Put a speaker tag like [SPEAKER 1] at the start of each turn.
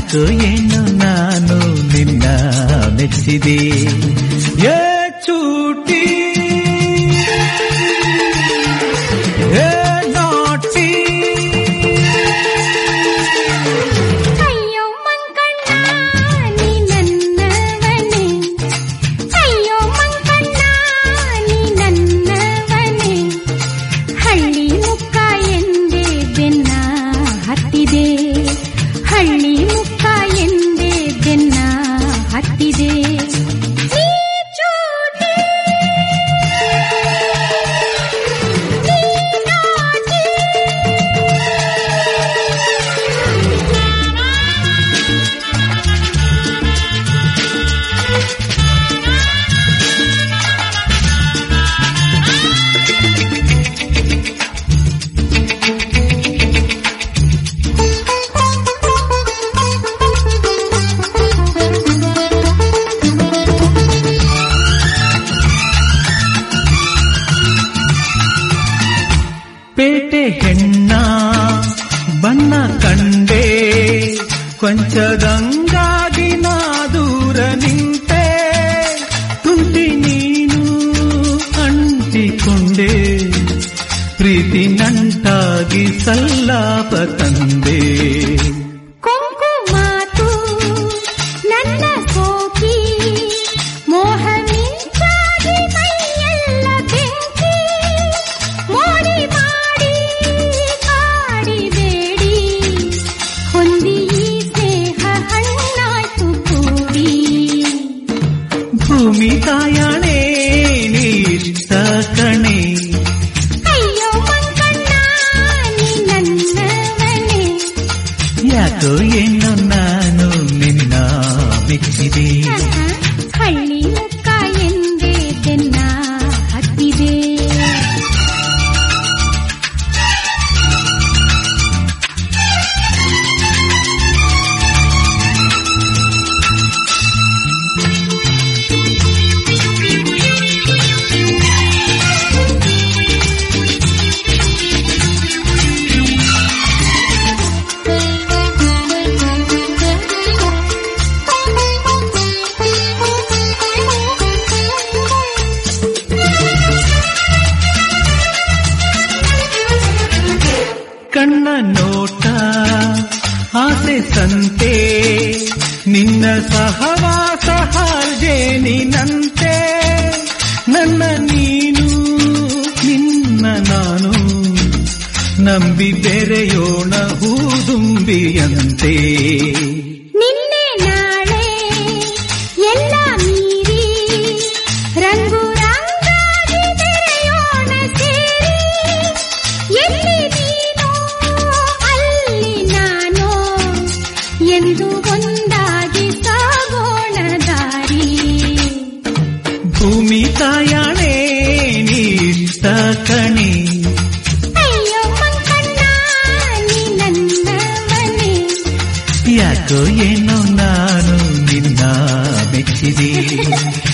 [SPEAKER 1] ಯಾಕೋ ಏನು ನಾನು ನಿನ್ನ ಮೆಚ್ಚಿದೆ ಏ ಚೂಟಿ ಏ ನಾಟಿ
[SPEAKER 2] ಅಯ್ಯೋ ಮಂಕಣ್ಣ ನೀ ನನ್ನವನೇ ಅಯ್ಯೋ ಮಂಕಣ್ಣ ನೀ ನನ್ನವನೇ ಹಳ್ಳಿ ಮುಕ್ಕ ಎಂದೇ ಬೆನ್ನ ಹತ್ತಿದೆ ಹಳ್ಳಿ ಮುಕ್ಕ ಎಂದೇ ಬೆನ್ನ ಹತ್ತಿದೆ ನೀ ಚೂಟಿ ನೀ ನಾಟಿ
[SPEAKER 1] ಪೇಟೆ ಹೆಣ್ಣ ಬಣ್ಣ ಕಂಡೆ ಕೊಂಚದಂಗಾಗಿ ನಾ ದೂರ ನಿಂತೆ ತುಂಟಿ ನೀನು ಅಂಟಿಕೊಂಡೆ ಪ್ರೀತಿ ನಂಟಾಗಿ ಸಲ್ಲಾಪ ತಂದೆ
[SPEAKER 2] ಕೊಂಕು ಮಾತು ನನ್ನ ಸೋಕಿ ಮೋಹ ಮಿಂಚಾಗಿ ಮೈಯೆಲ್ಲ ಬೆಂಕಿ ಮೋಡಿ ಮಾಡಿ ಕಾಡಿಬೇಡಿ ಹೊಂದಿ ಈ ಸ್ನೇಹ ಹಣ್ಣಾಯ್ತು ಕೂಡಿ
[SPEAKER 1] ಭೂಮಿ ತಾಯಣೆ ನೀಷ್ಟ ಕಣೆ
[SPEAKER 2] ಅಯ್ಯೋ ಮಂಕಣ್ಣ ನೀ ನನ್ನವನೇ
[SPEAKER 1] ಯಾಕೋ ಏನು ನಾನು ನಿನ್ನ ಮೆಚ್ಚಿದೆ
[SPEAKER 2] ಹಳ್ಳಿ ಮುಕ್ಕ ಎಂದೇ ಬೆನ್ನ ಹತ್ತಿದೆ
[SPEAKER 1] ಕಣ್ಣ ನೋಟ ಆಸೆ ಸಂತೆ ನಿನ್ನ ಸಹವಾಸ ಹಾರ್ಜೇನಿನಂತೆ ನನ್ನ ನೀನು ನಿನ್ನ ನಾನು ನಂಬಿ ಬೆರೆಯೋಣ ಹೂದುಂಬಿಯಂತೆ
[SPEAKER 2] ನಿನ್ನೆ ನಾಳೆ ಎಲ್ಲ ಮೀರಿ ರಂಗು ರಂಗಾಗಿ ಬೆರೆಯೋಣ ಸೇರಿ ಎಲ್ಲಿ ನೀನು ಅಲ್ಲಿ ನಾನು ಎಂದು ಒಂದಾಗಿ ಸಾಗೋಣ ದಾರಿ
[SPEAKER 1] ಭೂಮಿ ತಾಯಣೆ ನೀಷ್ಟ ಕಣೆ
[SPEAKER 2] ಅಯ್ಯೋ ಮಂಕಣ್ಣ ನೀ ನನ್ನವನೇ
[SPEAKER 1] ಯಾಕೋ ಏನೋ ನಾನು ನಿನ್ನ ಮೆಚ್ಚಿದೆ